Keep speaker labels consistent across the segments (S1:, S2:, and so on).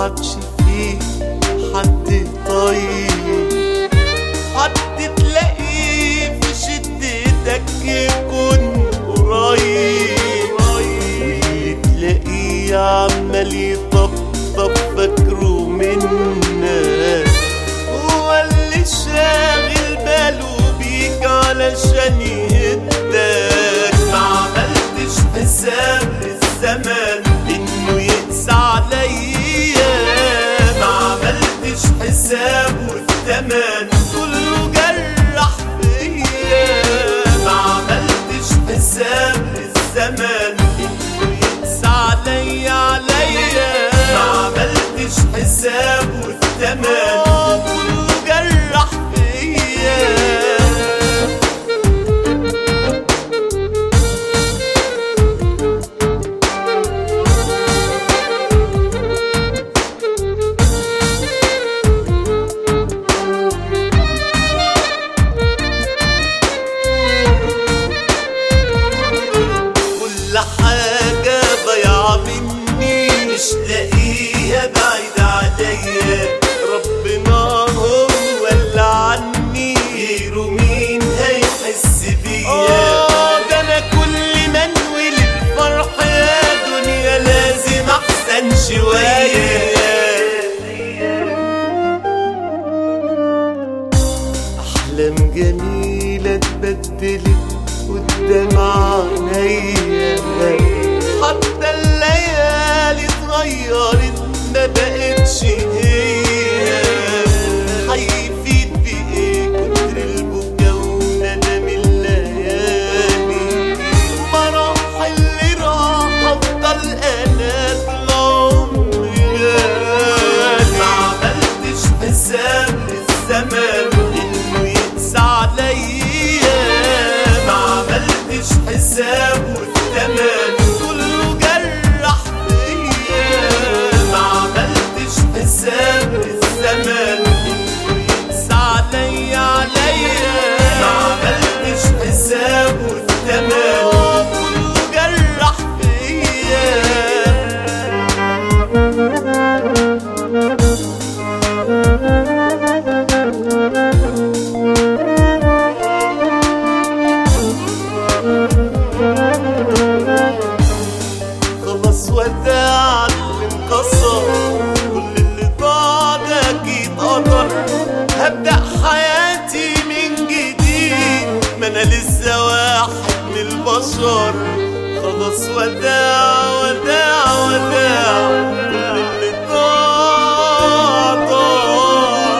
S1: عادش فيه حد طيب حد تلاقيه في شدتك يكون قريب واللي تلاقيه عمال يطبطب فاكره منك هو اللي شاغل باله بيك علشان يهدك ما عملتش حساب الزمن انه يقسى عليا ما عملتش حساب والثمن كله جرح فيا ما عملتش حساب الزمن انه يقسى عليا عليا ما عملتش حساب والثمن كله جرح فيا كل حاجة ضايعة مني مش لاقيها بعيد عليا ربنا هو اللي عني غيره مين هيحس بيا آه ده أنا كل ما انوي الفرح يا دنيا لازم أحسن شوية أحلام جميلة اتبدلت قدام عينيا حتى الليالي اتغيرت ما بقتش هي هيفيد بإيه كتر البكا وندم الليالي مراحل اللي راح أفضل أنا طول عمري غالي ما عملتش حساب الزمن إنه يقسى عليا ما عملتش حساب والثمن كله جرح فيا ما عملتش حساب الزمن إنه يقسى عليا عليا ما عملتش حساب والثمن كله جرح فيا خلاص وداع اللي انكسر كل اللي ضاع ده اكيد قدر هبدأ حياتي من جديد ما انا لسه واحد من البشر خلاص وداع وداع وداع كل اللي ضاع ضاع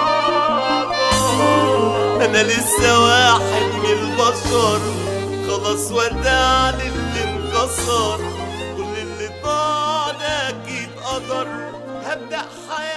S1: انا لسه واحد من البشر خلاص وداع للي انكسر كل اللي ضاع ده اكيد قدر هبدأ حياتي